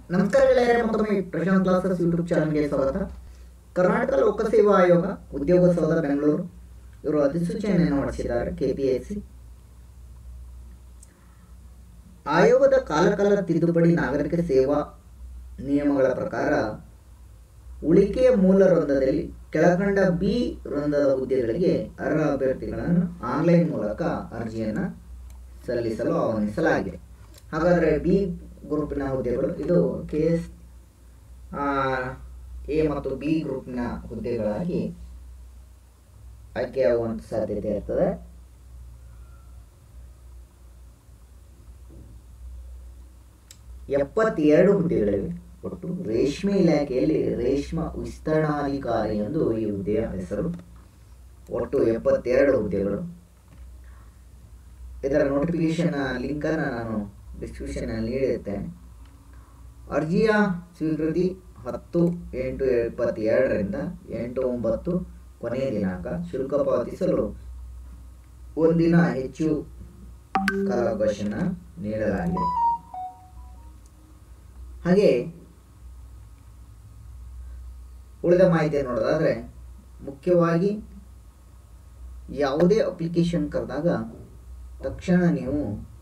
ನಮಸ್ಕಾರ ಗೆಳೆಯರೆ ಮತ್ತೊಮ್ಮೆ ಪ್ರಶಾಂತ್ ಕ್ಲಾಸಸ್ ಯೂಟ್ಯೂಬ್ ಚಾನಲ್ಗೆ ಸ್ವಾಗತ ಕರ್ನಾಟಕ ಲೋಕಸೇವಾ ಆಯೋಗ ಉದ್ಯೋಗೋತ್ಸವದ ಬೆಂಗಳೂರು ಇವರು ಅಧಿಸೂಚನೆಯನ್ನು ಹೊರಡಿಸಿದ್ದಾರೆ ಕೆ ಪಿ ಎಸ್ ಸಿ ಆಯೋಗದ ಕಾಲಕಾಲ ತಿದ್ದುಪಡಿ ನಾಗರಿಕ ಸೇವಾ ನಿಯಮಗಳ ಪ್ರಕಾರ ಉಳಿಕೆಯ ಮೂಲ ವೃಂದದಲ್ಲಿ ಕೆಳಕಂಡ ಬಿ ವೃಂದದ ಹುದ್ದೆಗಳಿಗೆ ಅರ್ಹ ಅಭ್ಯರ್ಥಿಗಳನ್ನು ಆನ್ಲೈನ್ ಮೂಲಕ ಅರ್ಜಿಯನ್ನು ಸಲ್ಲಿಸಲು ಆಹ್ವಾನಿಸಲಾಗಿದೆ ಹಾಗಾದರೆ ಬಿ ಗ್ರೂಪಿನ ಹುದ್ದೆಗಳು ಇದು ಕೆ ಎಸ್ ಎ ಮತ್ತು ಬಿ ಗ್ರೂಪಿನ ಹುದ್ದೆಗಳಾಗಿ ಆಯ್ಕೆಯಾಗುವಂಥ ಸಾಧ್ಯತೆ ಇರ್ತದೆ ಎಪ್ಪತ್ತೆರಡು ಹುದ್ದೆಗಳಿವೆ ಒಟ್ಟು ರೇಷ್ಮೆ ಇಲಾಖೆಯಲ್ಲಿ ರೇಷ್ಮಾ ವಿಸ್ತರಣಾಧಿಕಾರಿ ಎಂದು ಈ ಹುದ್ದೆಯ ಹೆಸರು ಒಟ್ಟು ಎಪ್ಪತ್ತೆರಡು ಹುದ್ದೆಗಳು ಇದರ ನೋಟಿಫಿಕೇಶನ್ ಲಿಂಕನ್ನು ನಾನು ಡಿಸ್ಕ್ರಿಪ್ಷನಲ್ಲಿ ನೀಡಿರುತ್ತೇನೆ ಅರ್ಜಿಯ ಸ್ವೀಕೃತಿ ಹತ್ತು ಎಂಟು ಇಪ್ಪತ್ತೆರಡರಿಂದ ಎಂಟು ಒಂಬತ್ತು ಕೊನೆಯ ದಿನಾಂಕ ಶುಲ್ಕ ಪಾವತಿಸಲು ಒಂದಿನ ಹೆಚ್ಚು ಕಾಲಾವಕಾಶನ ನೀಡಲಾಗಿದೆ ಹಾಗೆ ಉಳಿದ ಮಾಹಿತಿ ನೋಡೋದಾದ್ರೆ ಮುಖ್ಯವಾಗಿ ಯಾವುದೇ ಅಪ್ಲಿಕೇಶನ್ ಕರೆದಾಗ ತಕ್ಷಣ ನೀವು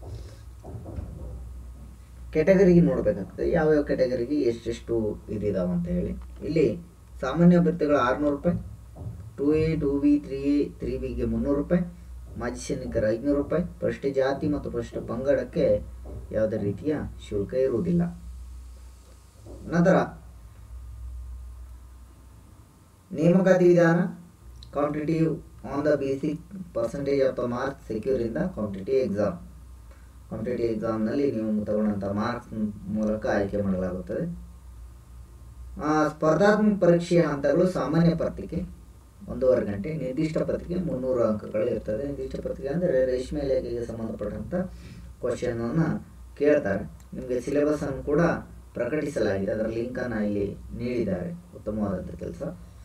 ಕೆಟಗರಿಗೆ ನೋಡಬೇಕಾಗ್ತದೆ ಯಾವ್ಯಾವ ಕೆಟಗರಿಗೆ ಎಷ್ಟೆಷ್ಟು ಇದಿದಾವೆ ಅಂತ ಹೇಳಿ ಇಲ್ಲಿ ಸಾಮಾನ್ಯ ಅಭ್ಯರ್ಥಿಗಳು ಆರುನೂರು ರೂಪಾಯಿ two A two B three A three ಬಿಗೆ ಮುನ್ನೂರು ರೂಪಾಯಿ ಮಾಜಿ ಸೈನಿಕರ ಐದುನೂರು ರೂಪಾಯಿ ಪ್ರಶ್ನೆ ಜಾತಿ ಮತ್ತು ಪ್ರಶ್ನೆ ಪಂಗಡಕ್ಕೆ ಯಾವುದೇ ರೀತಿಯ ಶುಲ್ಕ ಇರುವುದಿಲ್ಲ ನಂತರ ನೇಮಕಾತಿ ವಿಧಾನ competitive on the basic percentage of the marks secure in the competitive exam competitive ಎಕ್ಸಾಮ್ನಲ್ಲಿ ನೀವು ತಗೊಂಡಂಥ ಮಾರ್ಕ್ಸ್ ಮೂಲಕ ಆಯ್ಕೆ ಮಾಡಲಾಗುತ್ತದೆ ಆ, ಸ್ಪರ್ಧಾತ್ಮಕ ಪರೀಕ್ಷೆಯ ಹಂತಗಳು ಸಾಮಾನ್ಯ ಪತ್ರಿಕೆ ಒಂದೂವರೆ ಗಂಟೆ ನಿರ್ದಿಷ್ಟ ಪತ್ರಿಕೆ ಮುನ್ನೂರು ಅಂಕಗಳು ಇರ್ತದೆ ನಿರ್ದಿಷ್ಟ ಪತ್ರಿಕೆ ಅಂದರೆ ರೇಷ್ಮೆ ಇಲಾಖೆಗೆ ಸಂಬಂಧಪಟ್ಟಂಥ ಕ್ವಶನನ್ನು ಕೇಳ್ತಾರೆ ನಿಮಗೆ ಸಿಲೆಬಸನ್ನು ಕೂಡ ಪ್ರಕಟಿಸಲಾಗಿದೆ ಅದರ ಲಿಂಕನ್ನು ಇಲ್ಲಿ ನೀಡಿದ್ದಾರೆ ಉತ್ತಮವಾದಂಥ ಕೆಲಸ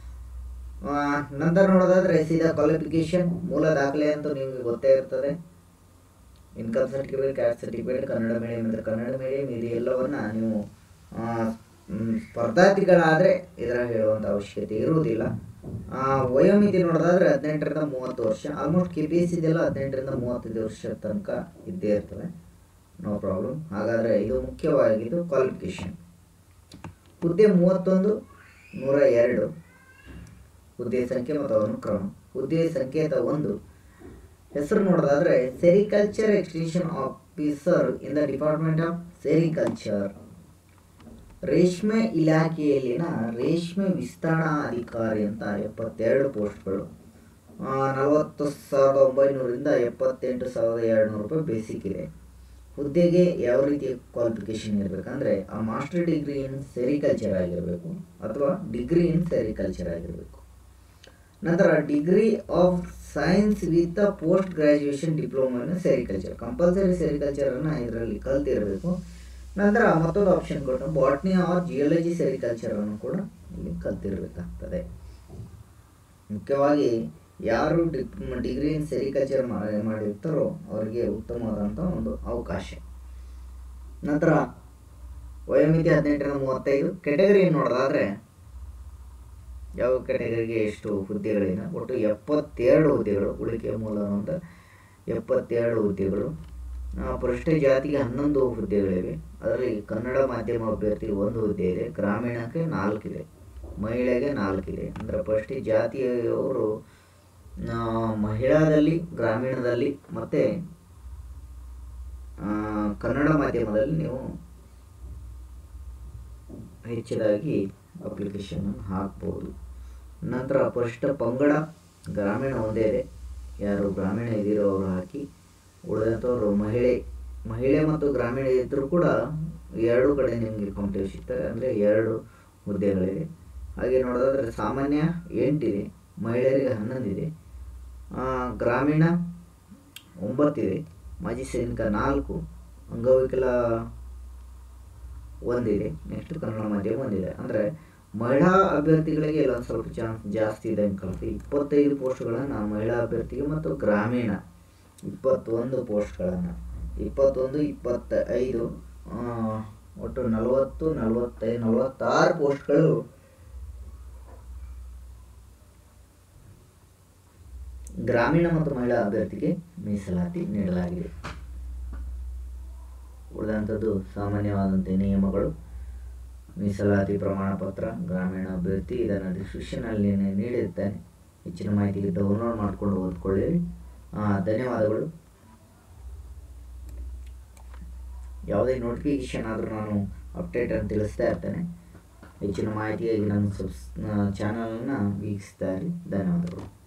ನಂತರ ನೋಡೋದಾದ್ರೆ ಸೀದಾ ಕ್ವಾಲಿಫಿಕೇಶನ್ ಮೂಲ ದಾಖಲೆ ಅಂತೂ ನಿಮಗೆ ಗೊತ್ತೇ ಇರ್ತದೆ income certificate caste certificate Kannada medium ಅಂದರೆ ಕನ್ನಡ ಮೀಡಿಯಂ ಇದು ಎಲ್ಲವನ್ನ ನೀವು ಆ, ಮ್, ಸ್ಪರ್ಧಾರ್ಥಿಗಳಾದರೆ ಇದರ ಹೇಳುವಂಥ ಅವಶ್ಯಕತೆ ಇರುವುದಿಲ್ಲ ಆ, ವಯೋಮಿತಿ ನೋಡೋದಾದ್ರೆ ಹದಿನೆಂಟರಿಂದ ಮೂವತ್ತು ವರ್ಷ ಆಲ್ಮೋಸ್ಟ್ ಕೆ ಪಿ ಎಸ್ ಇದೆಲ್ಲ ಹದಿನೆಂಟರಿಂದ ಮೂವತ್ತೈದು ವರ್ಷ ತನಕ ಇದ್ದೇ ಇರ್ತದೆ ನೋ ಪ್ರಾಬ್ಲಮ್ ಹಾಗಾದರೆ ಇದು ಮುಖ್ಯವಾಗಿದ್ದು ಕ್ವಾಲಿಫಿಕೇಶನ್ ಹುದ್ದೆ ಮೂವತ್ತೊಂದು ನೂರ ಎರಡು ಹುದ್ದೆ ಸಂಖ್ಯೆ ಮತ್ತು ಅನುಕ್ರಮ ಹುದ್ದೆ ಸಂಕೇತ ಒಂದು ಹೆಸರು ನೋಡೋದಾದ್ರೆ sericulture extension officer in the department of sericulture ರೇಷ್ಮೆ ಇಲಾಖೆಯಲ್ಲಿನ ರೇಷ್ಮೆ ವಿಸ್ತರಣಾ ಅಧಿಕಾರಿ ಅಂತ ಎಪ್ಪತ್ತೆರಡು ಪೋಸ್ಟ್ಗಳು ಆ, ನಲವತ್ತು ಸಾವಿರದ ಒಂಬೈನೂರಿಂದ ಎಪ್ಪತ್ತೆಂಟು ಸಾವಿರದ ಎರಡುನೂರು ರೂಪಾಯಿ ಬೇಸಿಕ್ ಇದೆ ಹುದ್ದೆಗೆ ಯಾವ ರೀತಿಯ ಕ್ವಾಲಿಫಿಕೇಶನ್ ಇರಬೇಕಂದ್ರೆ ಆ ಮಾಸ್ಟರ್ ಡಿಗ್ರಿ ಇನ್ ಸೆರಿಕಲ್ಚರ್ ಆಗಿರಬೇಕು ಅಥವಾ ಡಿಗ್ರಿ ಇನ್ ಸೆರಿಕಲ್ಚರ್ ಆಗಿರಬೇಕು ನಂತರ degree of science with post graduation diploma in sericulture compulsory ಸೆರಿಕಲ್ಚರನ್ನು ಇದರಲ್ಲಿ ಕಲ್ತಿರಬೇಕು ನಂತರ ಮತ್ತೊಂದು ಆಪ್ಷನ್ ಕೊಟ್ಟು ಬಾಟ್ನಿ ಆರ್ ಜಿಯಾಲಜಿ ಸೆರಿಕಲ್ಚರನ್ನು ಕೂಡ ಇಲ್ಲಿ ಕಲ್ತಿರಬೇಕಾಗ್ತದೆ ಮುಖ್ಯವಾಗಿ ಯಾರು ಡಿಗ್ರಿ ಇನ್ ಸೆರಿಕಲ್ಚರ್ ಮಾಡಿರ್ತಾರೋ ಅವರಿಗೆ ಉತ್ತಮವಾದಂಥ ಒಂದು ಅವಕಾಶ ನಂತರ ವಯೋಮಿತಿ ಹದಿನೆಂಟರಿಂದ ಮೂವತ್ತೈದು ಕೆಟಗರಿ ನೋಡೋದಾದ್ರೆ ಯಾವ ಕೆಟಗರಿಗೆ ಎಷ್ಟು ಹುದ್ದೆಗಳಿವೆ ಒಟ್ಟು ಎಪ್ಪತ್ತೆರಡು ಹುದ್ದೆಗಳು ಉಳಿಕೆ ಮೂಲ ಅಂತ ಎಪ್ಪತ್ತೆರಡು ಹುದ್ದೆಗಳು ಆ, ಪರಿಶಿಷ್ಟ ಜಾತಿಗೆ ಹನ್ನೊಂದು ಹುದ್ದೆಗಳಿವೆ ಅದರಲ್ಲಿ ಕನ್ನಡ ಮಾಧ್ಯಮ ಅಭ್ಯರ್ಥಿ ಒಂದು ಹುದ್ದೆ ಇದೆ ಗ್ರಾಮೀಣಕ್ಕೆ ನಾಲ್ಕಿದೆ ಮಹಿಳೆಗೆ ನಾಲ್ಕಿದೆ ಅಂದರೆ ಪರಿಶಿಷ್ಟ ಜಾತಿಯವರು ಆ, ಮಹಿಳಾದಲ್ಲಿ ಗ್ರಾಮೀಣದಲ್ಲಿ ಮತ್ತು ಕನ್ನಡ ಮಾಧ್ಯಮದಲ್ಲಿ ನೀವು ಹೆಚ್ಚಿದಾಗಿ ಅಪ್ಲಿಕೇಶನ್ ಹಾಕ್ಬೋದು ನಂತರ ಪರಿಶಿಷ್ಟ ಪಂಗಡ ಗ್ರಾಮೀಣ ಒಂದೇ ಇದೆ ಯಾರು ಗ್ರಾಮೀಣ ಇದ್ದೀರೋ ಅವರು ಹಾಕಿ ಉಳಿದಂಥವ್ರು ಮಹಿಳೆ ಮಹಿಳೆ ಮತ್ತು ಗ್ರಾಮೀಣ ಇದ್ದರೂ ಕೂಡ ಎರಡು ಕಡೆ ನಿಮಗೆ ಕಾಂಪಿಟೇಷನ್ ಸಿಗ್ತದೆ ಅಂದರೆ ಎರಡು ಹುದ್ದೆಗಳಿವೆ ಹಾಗೆ ನೋಡೋದಾದ್ರೆ ಸಾಮಾನ್ಯ ಎಂಟಿದೆ ಮಹಿಳೆಯರಿಗೆ ಹನ್ನೊಂದಿದೆ ಆ, ಗ್ರಾಮೀಣ ಒಂಬತ್ತಿದೆ ಮಾಜಿ ಸೈನಿಕ ನಾಲ್ಕು ಅಂಗವಿಕಲ ಒಂದಿದೆ ನೆಕ್ಸ್ಟ್ ಕನ್ನಡ ಮಾಧ್ಯಮ ಒಂದಿದೆ ಅಂದರೆ ಮಹಿಳಾ ಅಭ್ಯರ್ಥಿಗಳಿಗೆ ಎಲ್ಲ ಸ್ವಲ್ಪ ಚಾನ್ಸ್ ಜಾಸ್ತಿ ಇದೆ ಅನ್ಕೊಳ್ತೀವಿ ಇಪ್ಪತ್ತೈದು ಪೋಸ್ಟ್ಗಳನ್ನು ಮಹಿಳಾ ಅಭ್ಯರ್ಥಿಗೆ ಮತ್ತು ಗ್ರಾಮೀಣ ಇಪ್ಪತ್ತೊಂದು ಪೋಸ್ಟ್ಗಳನ್ನು ಇಪ್ಪತ್ತೊಂದು ಇಪ್ಪತ್ತ ಐದು ಒಟ್ಟು ನಲವತ್ತು ನಲವತ್ತೈದು ನಲವತ್ತಾರು ಪೋಸ್ಟ್ಗಳು ಗ್ರಾಮೀಣ ಮತ್ತು ಮಹಿಳಾ ಅಭ್ಯರ್ಥಿಗೆ ಮೀಸಲಾತಿ ನೀಡಲಾಗಿದೆ ಉಳಿದಂಥದ್ದು ಸಾಮಾನ್ಯವಾದಂಥ ನಿಯಮಗಳು ಮೀಸಲಾತಿ ಪ್ರಮಾಣ ಪತ್ರ ಗ್ರಾಮೀಣ ಅಭ್ಯರ್ಥಿ ಇದನ್ನು ಡಿಸ್ಕ್ರಿಪ್ಷನಲ್ಲಿ ನೀಡಿರ್ತೇನೆ ಹೆಚ್ಚಿನ ಮಾಹಿತಿಗೆ ಡೌನ್ಲೋಡ್ ಮಾಡಿಕೊಂಡು ಓದ್ಕೊಳ್ಳಿ ಆ, ಧನ್ಯವಾದಗಳು ಯಾವುದೇ ನೋಟಿಫಿಕೇಷನ್ ಆದರೂ ನಾನು ಅಪ್ಡೇಟ್ ಅಂತ ತಿಳಿಸ್ತಾ ಇರ್ತೇನೆ ಹೆಚ್ಚಿನ ಮಾಹಿತಿಗಾಗಿ ನನ್ನ ಸಬ್ಸ್ ಚಾನಲನ್ನು ವೀಕ್ಷಿಸ್ತಾ ಇರಿ ಧನ್ಯವಾದಗಳು